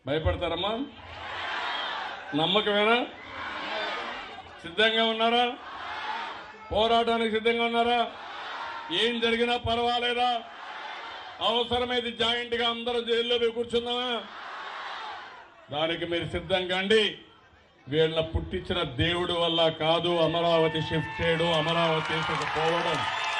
భయపడతారమ్మా నమ్మకమేనా సిద్ధంగా ఉన్నారా పోరాటానికి సిద్ధంగా ఉన్నారా ఏం జరిగినా పర్వాలేదా అవసరమైతే జాయింట్ గా అందరూ జైల్లో పోయి కూర్చుందామా దానికి మీరు సిద్ధంగా అండి వీళ్ళ పుట్టించిన దేవుడు వల్ల కాదు అమరావతి షిఫ్ట్ చేయడం అమరావతి తీసుకుపోవడం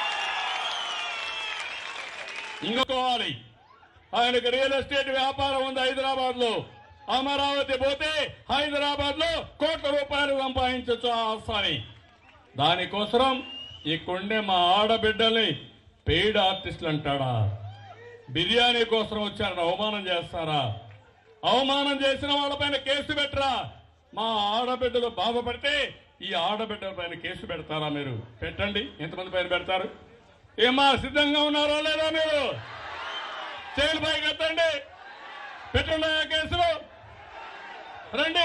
ఇంకోవాలి ఆయనకు రియల్ ఎస్టేట్ వ్యాపారం ఉంది హైదరాబాద్ లో అమరావతి పోతే హైదరాబాద్ లో కోట్ల రూపాయలు సంపాదించవచ్చు ఆ ఆస్థాని దానికోసం ఈ కొండే మా ఆడబిడ్డల్ని పెయిడ్ ఆర్టిస్టులు అంటాడా బిర్యానీ కోసం వచ్చారని అవమానం చేస్తారా అవమానం చేసిన వాళ్ళపైన కేసు పెట్టరా మా ఆడబిడ్డలు బాధపడితే ఈ ఆడబిడ్డల పైన కేసు పెడతారా మీరు పెట్టండి ఎంతమంది పైన పెడతారు ఏమా సిద్ధంగా ఉన్నారా లేదా మీరు చేతులు పైకి ఎత్తండి పెట్టండి ఆ కేసులు రండి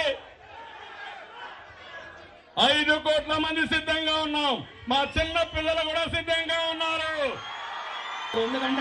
ఐదు కోట్ల మంది సిద్ధంగా ఉన్నాం మా చిన్న పిల్లలు కూడా సిద్ధంగా ఉన్నారు ఎందుకంటే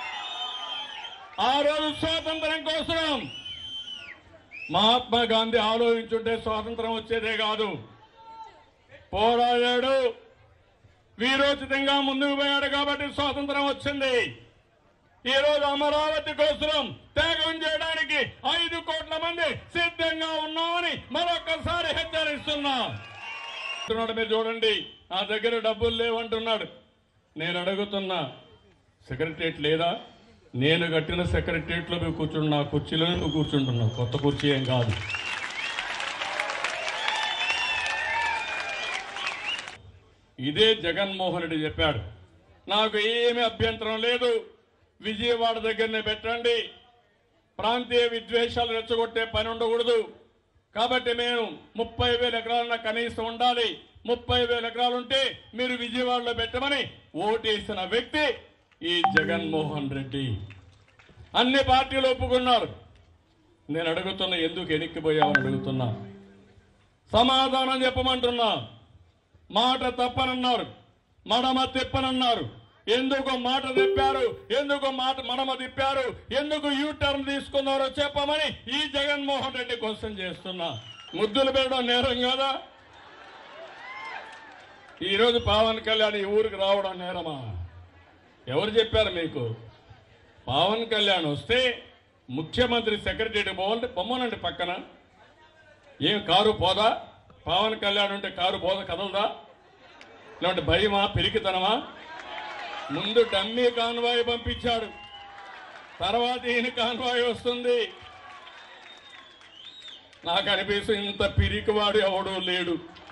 ఆ రోజు స్వాతంత్రం కోసం మహాత్మా గాంధీ ఆలోచించుంటే స్వాతంత్రం వచ్చేదే కాదు పోరాడాడు వీరోచితంగా ముందుకు పోయాడు కాబట్టి స్వాతంత్రం వచ్చింది ఈ రోజు అమరావతి కోసం త్యాగం చేయడానికి ఐదు కోట్ల మంది సిద్ధంగా ఉన్నామని మరొకసారి హెచ్చరిస్తున్నా అంటున్నాడు మీరు చూడండి నా దగ్గర డబ్బులు లేవంటున్నాడు నేను అడుగుతున్నా సెక్రటరియట్ లేదా నేను కట్టిన సెక్రటరియట్ లో నువ్వు కూర్చున్నా కుర్చీలో నువ్వు కూర్చుంటున్నావు కొత్త కుర్చీ ఏం కాదు ఇదే జగన్మోహన్ రెడ్డి చెప్పాడు నాకు ఏమి అభ్యంతరం లేదు విజయవాడ దగ్గరనే పెట్టండి ప్రాంతీయ విద్వేషాలు రెచ్చగొట్టే పని ఉండకూడదు కాబట్టి మేము ముప్పై వేల ఎకరాలన్న కనీసం ఉండాలి ముప్పై వేల ఎకరాలు ఉంటే మీరు విజయవాడలో పెట్టమని ఓటేసిన వ్యక్తి ఈ జగన్మోహన్ రెడ్డి అన్ని పార్టీలు ఒప్పుకున్నారు నేను అడుగుతున్నా ఎందుకు ఎనిక్కిపోయామని అడుగుతున్నా సమాధానం చెప్పమంటున్నా మాట తప్పనన్నారు మడమ తిప్పనన్నారు ఎందుకు మాట తిప్పారు ఎందుకు మాట మడమ తిప్పారు ఎందుకు యూ టర్న్ తీసుకున్నారో చెప్పమని ఈ జగన్మోహన్ రెడ్డి క్వశ్చన్ చేస్తున్నా ముద్దులు పెట్టడం నేరం కదా ఈరోజు పవన్ కళ్యాణ్ ఈ ఊరికి రావడం నేరమా ఎవరు చెప్పారు మీకు పవన్ కళ్యాణ్ వస్తే ముఖ్యమంత్రి సెక్రటరీ పోవాలంటే బొమ్మనండి పక్కన ఏం కారు పోదా పవన్ కళ్యాణ్ ఉంటే కారు పోద కదలదా ఇలాంటి భయమా పిరికితనమా ముందు డమ్మీ కాన్వాయ్ పంపించాడు తర్వాత ఈయన కాన్వాయ్ వస్తుంది నాకు అనిపిస్తుంది ఇంత పిరికివాడు ఎవడూ లేడు